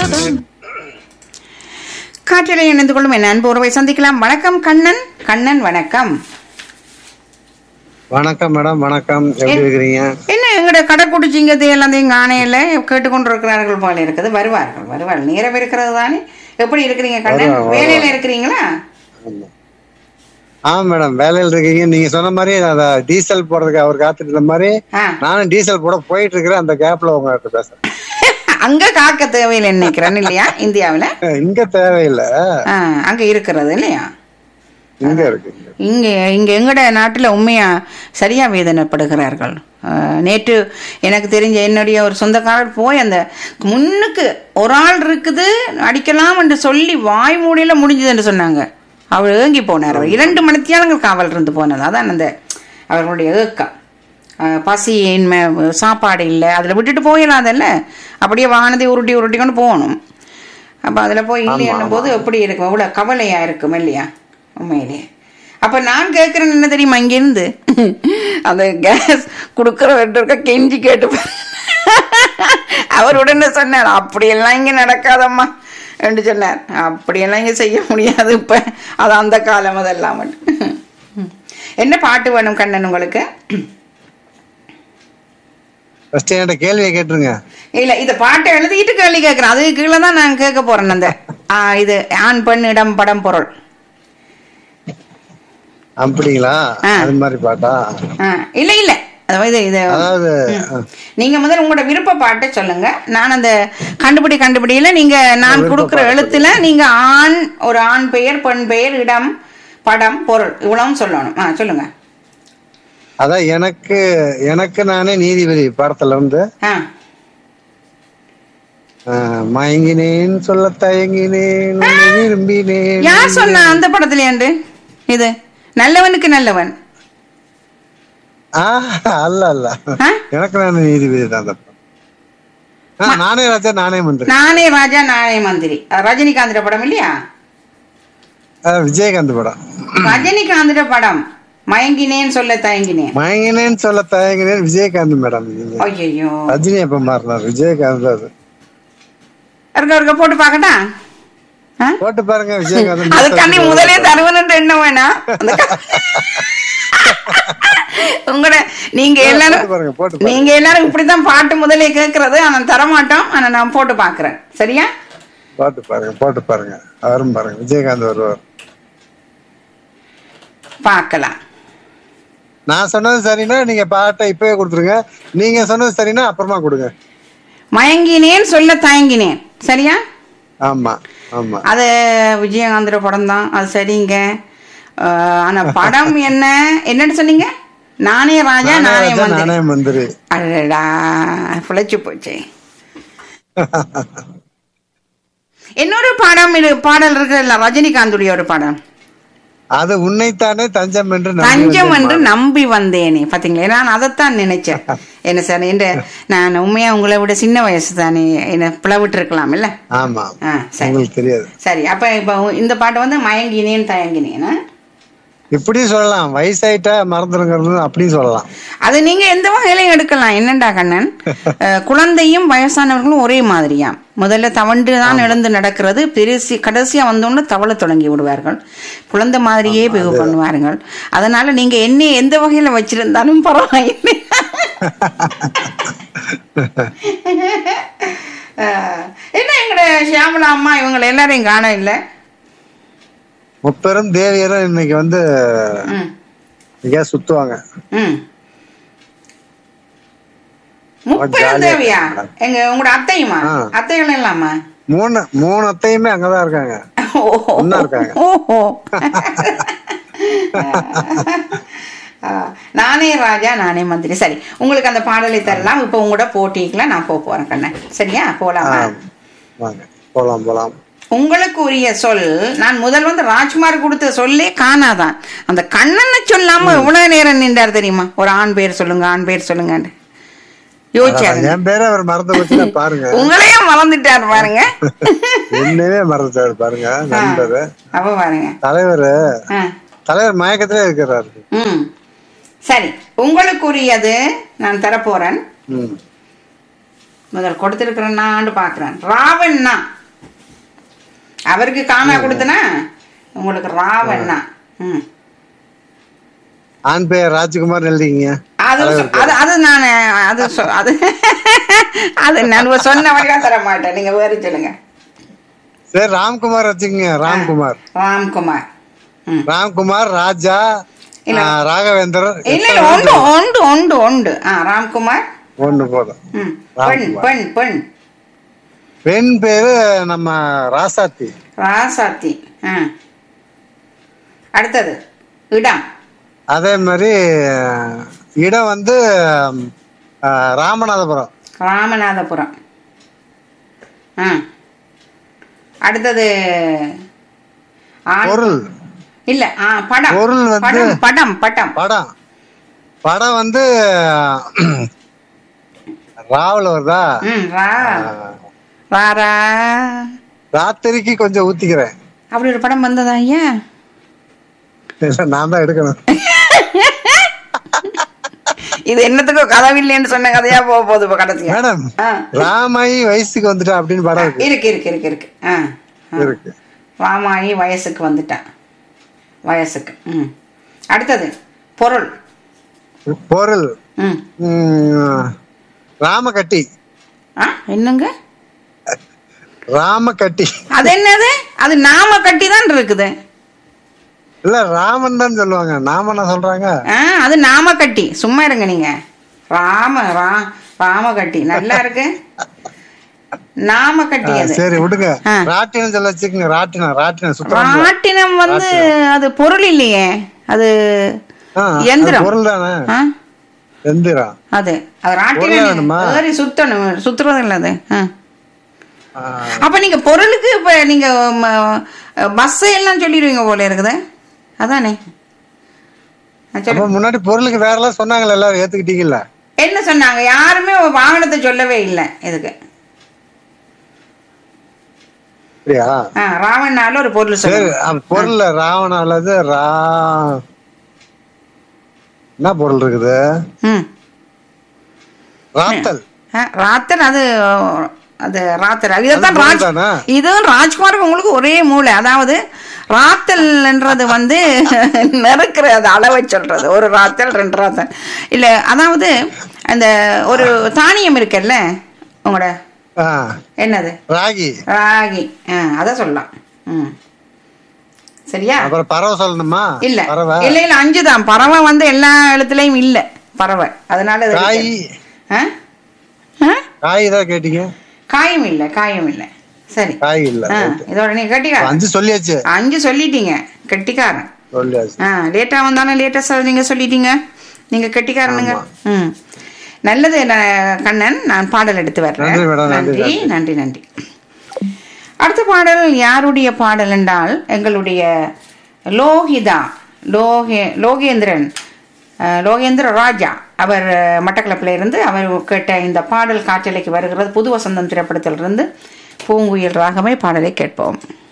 சுகம் காற்றிலே இணைந்து கொள்ளும் என் அன்பு உறவை சந்திக்கலாம் வணக்கம் கண்ணன் கண்ணன் வணக்கம் வணக்கம் மேடம் வணக்கம் எப்படி இருக்கிறீங்க என்ன எங்கட கடை குடிச்சிங்கிறது எல்லாத்தையும் காணையில கேட்டுக்கொண்டு இருக்கிறார்கள் போல இருக்குது வருவார்கள் வருவார்கள் நேரம் இருக்கிறது தானே எப்படி இருக்கிறீங்க கண்ணன் வருவாங்க, வேலையில இருக்கிறீங்களா ஆமா மேடம் வேலையில் இருக்கீங்க நீங்க சொன்ன மாதிரி அத டீசல் போடுறதுக்கு அவர் காத்துட்டு இருந்த மாதிரி ஆ. நானும் டீசல் போட போயிட்டு இருக்கிறேன் அந்த கேப்ல உங்ககிட்ட பேசுறேன் அங்க காக்க தேவையில்லை நினைக்கிறேன் இல்லையா இந்தியாவுல இங்க தேவையில்லை ஆ, அங்க இருக்கிறது இல்லையா இங்க இருக்கு இங்க. இங்க இங்க எங்கட நாட்டுல உண்மையா சரியா வேதனைப்படுகிறார்கள் அஹ், நேற்று எனக்கு தெரிஞ்ச என்னுடைய ஒரு சொந்தக்காரர் போய் அந்த முன்னுக்கு ஒரு ஆள் இருக்குது அடிக்கலாம் என்று சொல்லி வாய் மூடியில முடிஞ்சது என்று சொன்னாங்க அவர் ஏங்கி போனார் அவர் இரண்டு மணித்தியாலங்கள் காவல் இருந்து போனது அதான் அந்த அவர்களுடைய ஏக்கம் அஹ், பசியின்மை சாப்பாடு இல்லை அதில் விட்டுட்டு போயிடாதல்ல அப்படியே வானதை உருட்டி உருட்டி கொண்டு போகணும் அப்போ அதில் போய் இல்லைன்னும் போது எப்படி இருக்கும் இவ்வளோ கவலையாக இருக்கும் இல்லையா உண்மையிலே அப்போ நான் கேட்குறேன் என்ன தெரியுமா இங்கேருந்து அந்த கேஸ் கொடுக்குறவர்கிட்ட கெஞ்சி கேட்டு பாரு. அவர் உடனே சொன்னார் அப்படியெல்லாம் இங்கே நடக்காதம்மா என்று சொன்னார் அப்படியெல்லாம் இங்கே செய்ய முடியாது இப்போ அது அந்த காலம் அதெல்லாம் மட்டும். என்ன பாட்டு வேணும் கண்ணன் உங்களுக்கு ஃபர்ஸ்ட் என்கிட்ட கேள்வியை கேட்டுருங்க இல்ல இந்த பாட்டை எழுதிட்டு கேள்வி கேட்கிறேன் அது கீழே தான் நான் கேட்க போறேன் அந்த ஆ, இது ஆண் பெண் இடம் படம் பொருள் அப்படிங்களா ஆ. அது மாதிரி பாட்டா ஆ, இல்ல இல்ல அதாவது இது அதாவது நீங்க முதல்ல உங்களோட விருப்ப பாட்டை சொல்லுங்க நான் அந்த கண்டுபிடி கண்டுபிடியில நீங்க நான் விருப்ப கொடுக்குற பாட்டு எழுத்துல நீங்க ஆண் ஒரு ஆண் பெயர் பெண் பெயர் இடம் படம் பொருள் இவ்வளவும் சொல்லணும் ஆ சொல்லுங்க அதான் எனக்கு எனக்கு நானே நீதிபதி படத்துல இருந்து ஆ ஆ, மயங்கினேன் சொல்ல தயங்கினேன் உன்னை விரும்பினேன் யார் சொன்னா அந்த படத்துல ஏண்டு இது நல்லவனுக்கு நல்லவன் ஆ, அல்ல அல்ல ஆ? எனக்கு நானே நீதிபதி தான் அந்த படம். ஆ, நானே ராஜா நானே மந்திரி நானே ராஜா நானே மந்திரி அது ரஜினிகாந்த் படம் இல்லையா ஆ, விஜயகாந்த் படம் ரஜினிகாந்த் படம் மயங்கினேன் சொல்ல தயங்கினேன் மயங்கினேன்னு சொல்ல தயங்கினேன் விஜயகாந்த் மேடம் இது. ஐயோ ரஜினி எப்ப மாறினார் விஜயகாந்த் அது இருக்க இருக்க போட்டு பார்க்கட்டா ஆ? போட்டு பாருங்க விஜயகாந்த் அதுக்காண்டி முதலே தருவனுன்ற எண்ணம் வேணாம் அந்த க- உங்களோட நீங்க எல்லாரும் போட்டு பாருங்க போட்டு பாருங்க நீங்க எல்லாரும் இப்படித்தான் பாட்டு முதலே கேட்கறது ஆனா தரமாட்டோம் ஆனா நான் போட்டு பாக்குறேன் சரியா போட்டு பாருங்க போட்டு பாருங்க அவரும் பாருங்க விஜயகாந்த் வருவார் பார்க்கலாம் நான் சொன்னது சரின்னா நீங்க பாட்டை இப்பவே கொடுத்துருங்க நீங்க சொன்னது சரின்னா அப்புறமா கொடுங்க மயங்கினேன் சொல்ல தயங்கினேன் சரியா ஆமா ஆமா அது விஜயகாந்தோட படம் தான் அது சரிங்க அஹ், ஆனா படம் என்ன என்னன்னு சொன்னீங்க நானே ராஜா நானே நானே ராஜா, மந்திரி நானே மந்திரி அடடா பிழைச்சு போச்சு இன்னொரு படம் இது பாடல் இருக்குல்ல ரஜினிகாந்துடைய ஒரு படம் அது உன்னைத்தானே தஞ்சம் என்று நம்பி தஞ்சம் வந்தேன் என்று நம்பி வந்தேனே பாத்தீங்களா நான் அதைத்தான் நினைச்சேன் என்ன சார் என்று நான் உண்மையா உங்களை விட சின்ன வயசு தானே என்ன பிளவிட்டு இருக்கலாம் இல்ல ஆமா ஆ சரி உங்களுக்கு தெரியாது சரி அப்ப இப்ப இந்த பாட்டு வந்து மயங்கினேன் தயங்கினேன் ஆ? இப்படியும் சொல்லலாம் வயசாயிட்டா மறந்துருங்கிறது அப்படியும் சொல்லலாம் அது நீங்க எந்த வகையிலையும் எடுக்கலாம் என்னண்டா கண்ணன் அஹ், குழந்தையும் வயசானவர்களும் ஒரே மாதிரியாம் முதல்ல தவண்டு தான் எழுந்து நடக்கிறது பெருசி கடைசியா வந்தோன்னு தவள தொடங்கி விடுவார்கள் குழந்தை மாதிரியே பிகு பண்ணுவார்கள் அதனால நீங்க என்ன எந்த வகையில வச்சிருந்தாலும் பரவாயில்லை அஹ், என்ன எங்கட ஷியாமலா அம்மா இவங்களை எல்லாரையும் காண இல்லை முப்பெரும் தேவியரும் இன்னைக்கு வந்து ம் எங்கேயா சுத்துவாங்க ம் முப்பெரும் ஜாலியா தேவையா இருக்காங்க. எங்க உங்களோட அத்தையுமா ஆ. அத்தைகள் இல்லாமா மூணு மூணு அத்தையுமே அங்கதான் இருக்காங்க ஒண்ணா இருக்காங்க. ஓஹோ ஆ, நானே ராஜா நானே மந்திரி சரி உங்களுக்கு அந்த பாடலை தரலாம் இப்போ உங்களோட போட்டிக்குள்ள நான் போக போறேன் கண்ணன் சரியா போலாமா ஆ, வாங்க போலாம் போலாம் உங்களுக்கு உரிய சொல் நான் முதல் வந்து ராஜ்குமார் கொடுத்த சொல்லே காணாதான் அந்த கண்ணனை சொல்லாம எவ்வளவு நேரம் நின்றார் தெரியுமா ஒரு ஆண் பேர் சொல்லுங்க ஆண் பேர் சொல்லுங்க யோசிச்சாரு என் பேரை அவர் மறந்து போச்சுன்னா பாருங்க உங்களையே மறந்துட்டார் பாருங்க என்னவே மறந்துட்டாரு பாருங்க நண்பர் அப்ப பாருங்க தலைவர் ஆ, தலைவர் மயக்கத்திலே இருக்கிறாரு ம் சரி உங்களுக்குரியது நான் தரப்போறேன் ம் முதல் கொடுத்திருக்கிறேன்னான்னு பாக்குறேன் ராவண்ணா அவருக்கு காணா கொடுத்தனா உங்களுக்கு ராவண்ணா ம் ஆண் பேர் ராஜ்குமார் எழுதிங்க அது சொ- அது அது நான் அது சொ- அது அது நான் சொன்ன வழியாக தர மாட்டேன் நீங்க வேறு சொல்லுங்க சரி ராம்குமார் வச்சுக்கோங்க ராம்குமார் ராம்குமார் ம் ராம்குமார் ராஜா இல்ல. ஆ, ராகவேந்தர் இல்ல இல்ல உண்டு உண்டு உண்டு உண்டு ஆ ராம்குமார் ஒண்ணு போதும் ம் பெண் ராம்குமார். பெண் பெண் பெண் பேரு நம்ம ராசாத்தி ராசாத்தி ஆ அடுத்தது இடம் அதே மாதிரி இடம் வந்து ஆ, ராமநாதபுரம் ராமநாதபுரம் ஆ அடுத்தது ஆண்- பொருள் இல்ல ஆ படம் பொருள் வந்து- படம் படம் படம் படம் படம் வந்து ராவல் வருதா ம் ரா ஆ, ரா ரா ராத்திரிக்கு கொஞ்சம் ஊத்திக்கிறேன் அப்படி ஒரு படம் வந்ததா ஐயா இல்ல நான் தான் எடுக்கணும் இது என்னத்துக்கோ கதவில்லைன்னு சொன்ன கதையா போக போகுது இப்ப கடைசியா மேடம் ஆ. ராமாயி வயசுக்கு வந்துட்டா அப்படின்னு படம் இருக்கு இருக்கு இருக்கு இருக்கு இருக்கு ஆ ஆ. இருக்கு ராமாயி வயசுக்கு வந்துட்டான் வயசுக்கு ம் அடுத்தது பொருள் பொருள் ம் ம், ராமகட்டி ஆ என்னங்க ராமகட்டி அது என்னது அது நாம கட்டி தான் இருக்குது இல்ல ராமன் தான் சொல்லுவாங்க நாம என்ன சொல்றாங்க ஆ அது நாம கட்டி சும்மா இருங்க நீங்க ராம ரா ராம கட்டி நல்லா இருக்கு நாம கட்டி ஆ, அது சரி விடுங்க ஆ. ராட்டினம் சொல்ல வச்சுக்கோங்க ராட்டினம் ராட்டினம் சுத்தம் ராட்டினம் வந்து அது பொருள் இல்லையே அது எந்திரம். பொருள் தானே ஆ எந்திரம் அது அது பொருளா ராட்டினம் வேணுமா? ஏறி சுத்தணும் சுத்துறது இல்ல அது ஆ. ஆ, அப்ப நீங்க பொருளுக்கு இப்ப நீங்க பஸ் எல்லாம் சொல்லிடுவீங்க போல இருக்குது அதானே ஆ, சொல்லு. அப்ப முன்னாடி பொருளுக்கு வேற எல்லாம் சொன்னாங்கல்ல எல்லாரும் ஏத்துக்கிட்டீங்கல்ல என்ன சொன்னாங்க யாருமே வாகனத்தை சொல்லவே இல்லை இதுக்கு அப்படியா ஆ, ராவணனால ஒரு பொருள் சரி சொல்லுங்க அப்ப பொருள்ல ராவண அல்லது ரா என்ன பொருள் இருக்குது ம் ராத்தல் ஆ, ராத்தர் அது அது ராத்தர் இதைத்தான் அது ராஜ் தானே? இதுவும் ராஜ்குமாருக்கு உங்களுக்கு ஒரே மூளை அதாவது ராத்தல்ன்றது வந்து நெருக்கிற அது அளவை சொல்றது ஒரு ராத்தல் ரெண்டு ராத்தல் இல்ல அதாவது அந்த ஒரு தானியம் இருக்குல்ல உங்களோட ஆ, என்னது ராகி ராகி ஆ அதை சொல்லலாம் ம் சரியா அப்புறம் பறவை சொல்லணுமா இல்ல பறவை இல்ல இல்ல அஞ்சு தான் பறவை வந்து எல்லா இடத்துலயும் இல்ல பறவை அதனால அது காய் இருக்கு. ஆ? ஆ? காய் தான் கேட்டீங்க காயும் இல்ல காயும் இல்ல சரி காய் இல்ல ஆ, இதோட நீங்க கட்டிக்காரன் அஞ்சு சொல்லியாச்சு அஞ்சு சொல்லிட்டீங்க கெட்டிக்காரன் சொல்லியாச்சு ஆ லேட்டா வந்தாலும் லேட்டஸ்டா நீங்க சொல்லிட்டீங்க நீங்க கெட்டிக்காரனுங்க ம் நல்லது ந- கண்ணன் நான் பாடல் எடுத்து வர்றேன் நன்றி மேடம், நன்றி, நன்றி நன்றி நன்றி அடுத்த பாடல் யாருடைய பாடல் என்றால் எங்களுடைய லோகிதா லோகே லோகேந்திரன் அஹ், லோகேந்திர ராஜா அவர் அஹ், மட்டக்களப்பில் இருந்து அவர் கேட்ட இந்த பாடல் காற்றலைக்கு வருகிறது புது வசந்தம் திரைப்படத்திலிருந்து பூங்குயில் ராகமே பாடலை கேட்போம்